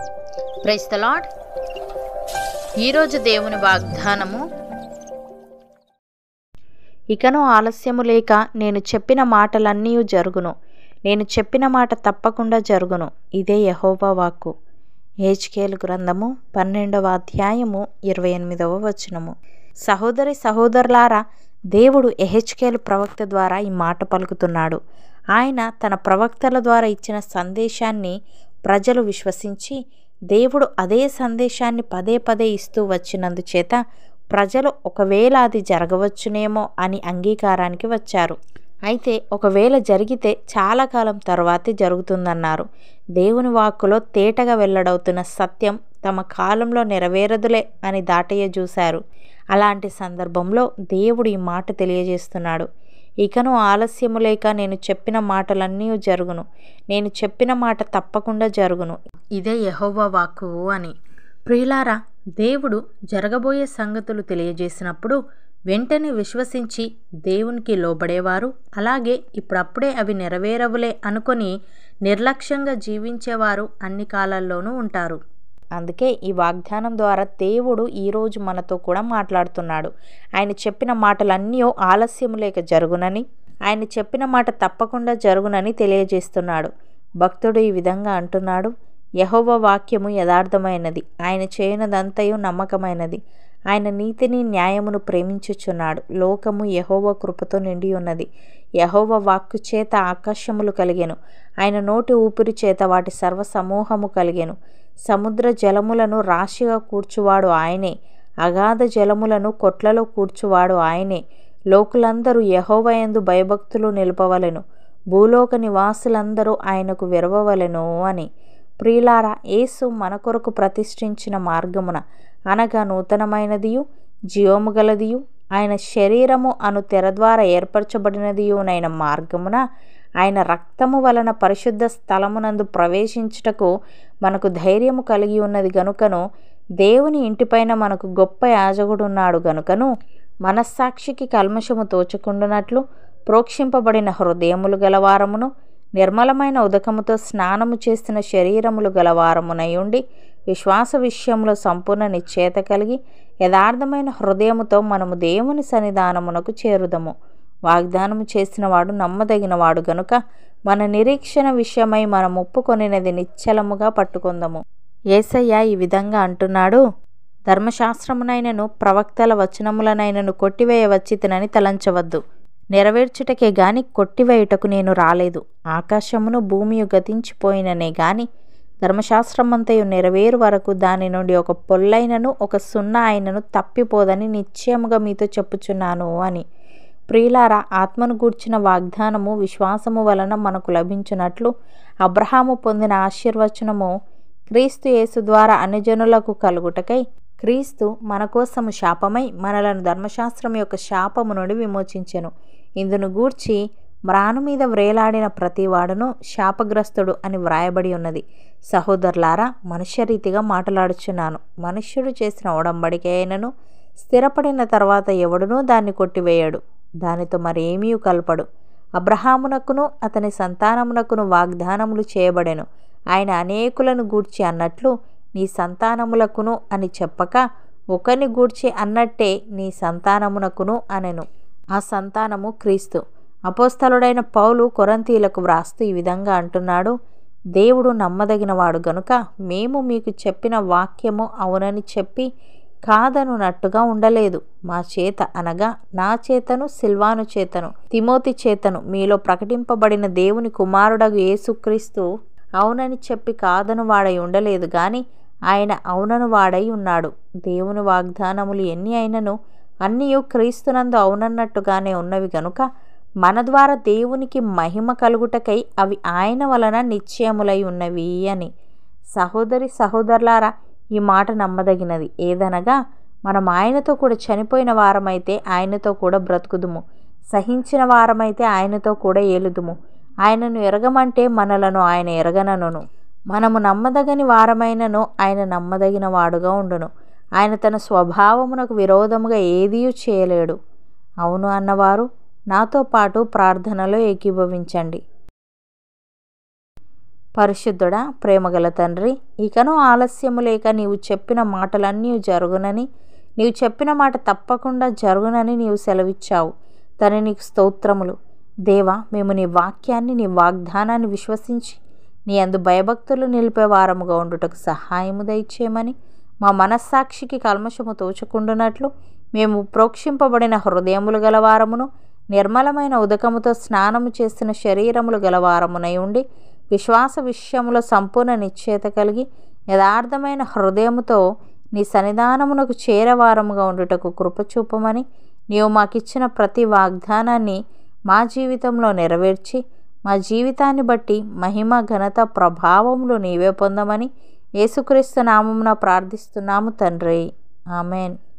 price the lord ఈరోజు దేవుని వాగ్దానము ఇకను ఆలస్యము లేక నేను చెప్పిన మాటలన్నీ జరుగును నేను చెప్పిన మాట తప్పకుండా జరుగును ఇదే యహోవా వాక్కు ఏజ్కేల్ గ్రంథము పన్నెండవ అధ్యాయము ఇరవై ఎనిమిదవ వచనము సహోదరి సహోదరులారా దేవుడు ఎహెచ్కేల్ ప్రవక్త ద్వారా ఈ మాట పలుకుతున్నాడు ఆయన తన ప్రవక్తల ద్వారా ఇచ్చిన సందేశాన్ని ప్రజలు విశ్వసించి దేవుడు అదే సందేశాన్ని పదే పదే ఇస్తూ వచ్చినందుచేత ప్రజలు ఒకవేళ అది జరగవచ్చునేమో అని అంగీకారానికి వచ్చారు అయితే ఒకవేళ జరిగితే చాలా కాలం తర్వాతే జరుగుతుందన్నారు దేవుని వాక్కులో తేటగా వెల్లడవుతున్న సత్యం తమ కాలంలో నెరవేరదులే అని దాటయ్య చూశారు అలాంటి సందర్భంలో దేవుడు ఈ మాట తెలియజేస్తున్నాడు ఇకను ఆలస్యము లేక నేను చెప్పిన మాటలన్నీ జరుగును నేను చెప్పిన మాట తప్పకుండా జరుగును ఇదే యహోవా వాక్కు అని ప్రియులారా దేవుడు జరగబోయే సంగతులు తెలియజేసినప్పుడు వెంటనే విశ్వసించి దేవునికి లోబడేవారు అలాగే ఇప్పుడప్పుడే అవి నెరవేరవులే అనుకొని నిర్లక్ష్యంగా జీవించేవారు అన్ని కాలాల్లోనూ ఉంటారు అందుకే ఈ వాగ్దానం ద్వారా దేవుడు ఈరోజు మనతో కూడా మాట్లాడుతున్నాడు ఆయన చెప్పిన మాటలన్నీ ఆలస్యం లేక జరుగునని ఆయన చెప్పిన మాట తప్పకుండా జరుగునని తెలియజేస్తున్నాడు భక్తుడు ఈ విధంగా అంటున్నాడు యహోవ వాక్యము యథార్థమైనది ఆయన చేయనదంతయు నమ్మకమైనది ఆయన నీతిని న్యాయమును ప్రేమించుచున్నాడు లోకము యహోవ కృపతో నిండి ఉన్నది యహోవ వాక్కు చేత ఆకాశములు కలిగెను ఆయన నోటి ఊపిరి చేత వాటి సర్వ సమూహము కలిగెను సముద్ర జలములను రాశిగా కూర్చువాడు ఆయనే అగాధ జలములను కొట్లలో కూర్చువాడు ఆయనే లోకులందరూ యహోవయందు భయభక్తులు నిలపవలెను భూలోక నివాసులందరూ ఆయనకు విరవవలెను అని ప్రియులారా యేసు మన కొరకు ప్రతిష్ఠించిన మార్గమున అనగా నూతనమైనదియు జీవము గలదియు ఆయన శరీరము అను తెర ద్వారా ఏర్పరచబడినదియునైన మార్గమున ఆయన రక్తము వలన పరిశుద్ధ స్థలమునందు ప్రవేశించుటకు మనకు ధైర్యము కలిగి ఉన్నది గనుకను దేవుని ఇంటిపైన మనకు గొప్ప యాజకుడున్నాడు గనుకను మనస్సాక్షికి కల్మషము తోచుకుండునట్లు ప్రోక్షింపబడిన హృదయములు గలవారమును నిర్మలమైన ఉదకముతో స్నానము చేసిన శరీరములు గలవారమునయుండి విశ్వాస విషయంలో సంపూర్ణ నిశ్చేత కలిగి యథార్థమైన హృదయముతో మనము దేవుని సన్నిధానమునకు చేరుదము వాగ్దానము చేసినవాడు నమ్మదగినవాడు గనుక మన నిరీక్షణ విషయమై మనం ఒప్పుకొనినది నిశ్చలముగా పట్టుకుందాము ఏసయ్య ఈ విధంగా అంటున్నాడు ధర్మశాస్త్రమునైనను ప్రవక్తల వచనములనైనను కొట్టివేయవచ్చితనని తలంచవద్దు నెరవేర్చుటకే గాని కొట్టివేయుటకు నేను రాలేదు ఆకాశమును భూమియు గతించిపోయిననే గాని ధర్మశాస్త్రమంతయు నెరవేరు వరకు దాని నుండి ఒక పొల్లైనను ఒక సున్నా అయినను తప్పిపోదని నిశ్చయముగా మీతో చెప్పుచున్నాను అని ప్రియులారా ఆత్మను గూర్చిన వాగ్దానము విశ్వాసము వలన మనకు లభించినట్లు అబ్రహాము పొందిన ఆశీర్వచనము క్రీస్తు యేసు ద్వారా అనుజనులకు కలుగుటకై క్రీస్తు మన కోసము శాపమై మనలను ధర్మశాస్త్రం యొక్క శాపము నుండి విమోచించెను ఇందును గూర్చి మ్రాను మీద వ్రేలాడిన ప్రతివాడును శాపగ్రస్తుడు అని వ్రాయబడి ఉన్నది సహోదరులారా మనుష్యరీతిగా మాట్లాడుచున్నాను మనుష్యుడు చేసిన ఒడంబడిక అయినను స్థిరపడిన తర్వాత ఎవడునూ దాన్ని కొట్టివేయడు దానితో మరేమీ కలపడు అబ్రహామునకును అతని సంతానమునకును వాగ్దానములు చేయబడెను ఆయన అనేకులను గూర్చి అన్నట్లు నీ సంతానములకును అని చెప్పక ఒకరిని గూర్చి అన్నట్టే నీ సంతానమునకును అనెను ఆ సంతానము క్రీస్తు అపోస్తలుడైన పౌలు కొరంతీలకు వ్రాస్తూ ఈ విధంగా అంటున్నాడు దేవుడు నమ్మదగినవాడు గనుక మేము మీకు చెప్పిన వాక్యము అవునని చెప్పి కాదనునట్టుగా ఉండలేదు మా చేత అనగా నా చేతను సిల్వాను చేతను తిమోతి చేతను మీలో ప్రకటింపబడిన దేవుని కుమారుడగు యేసుక్రీస్తు అవునని చెప్పి కాదను వాడై ఉండలేదు గాని ఆయన అవునను వాడై ఉన్నాడు దేవుని వాగ్దానములు ఎన్ని అయినను అన్నీ క్రీస్తునందు అవునన్నట్టుగానే ఉన్నవి గనుక మన ద్వారా దేవునికి మహిమ కలుగుటకై అవి ఆయన వలన నిశ్చయములై ఉన్నవి అని సహోదరి సహోదరులారా ఈ మాట నమ్మదగినది ఏదనగా మనం ఆయనతో కూడా చనిపోయిన వారమైతే ఆయనతో కూడా బ్రతుకుదుము సహించిన వారమైతే ఆయనతో కూడా ఏలుదుము ఆయనను ఎరగమంటే మనలను ఆయన ఎరగనను మనము నమ్మదగని వారమైనను ఆయన నమ్మదగిన వాడుగా ఉండును ఆయన తన స్వభావమునకు విరోధముగా ఏదీ చేయలేడు అవును అన్నవారు నాతో పాటు ప్రార్థనలో ఏకీభవించండి పరిశుద్ధుడా ప్రేమగల తండ్రి ఇకను ఆలస్యము లేక నీవు చెప్పిన మాటలన్నీ జరుగునని నీవు చెప్పిన మాట తప్పకుండా జరుగునని నీవు సెలవిచ్చావు తని నీకు స్తోత్రములు దేవా మేము నీ వాక్యాన్ని నీ వాగ్దానాన్ని విశ్వసించి నీ అందు భయభక్తులు నిలిపే వారముగా ఉండుటకు సహాయము దయచేయమని మా మనస్సాక్షికి కల్మషము తోచుకుండునట్లు మేము ప్రోక్షింపబడిన హృదయములు గలవారమును నిర్మలమైన ఉదకముతో స్నానము చేసిన శరీరములు గలవారమునై ఉండి విశ్వాస విషయములో సంపూర్ణ నిశ్చేత కలిగి యథార్థమైన హృదయముతో నీ సన్నిధానమునకు చేరవారముగా ఉండుటకు కృపచూపమని నీవు మాకిచ్చిన ప్రతి వాగ్దానాన్ని మా జీవితంలో నెరవేర్చి మా జీవితాన్ని బట్టి మహిమ ఘనత ప్రభావములు నీవే పొందమని యేసుక్రీస్తు నామమున ప్రార్థిస్తున్నాము తండ్రి ఆమెన్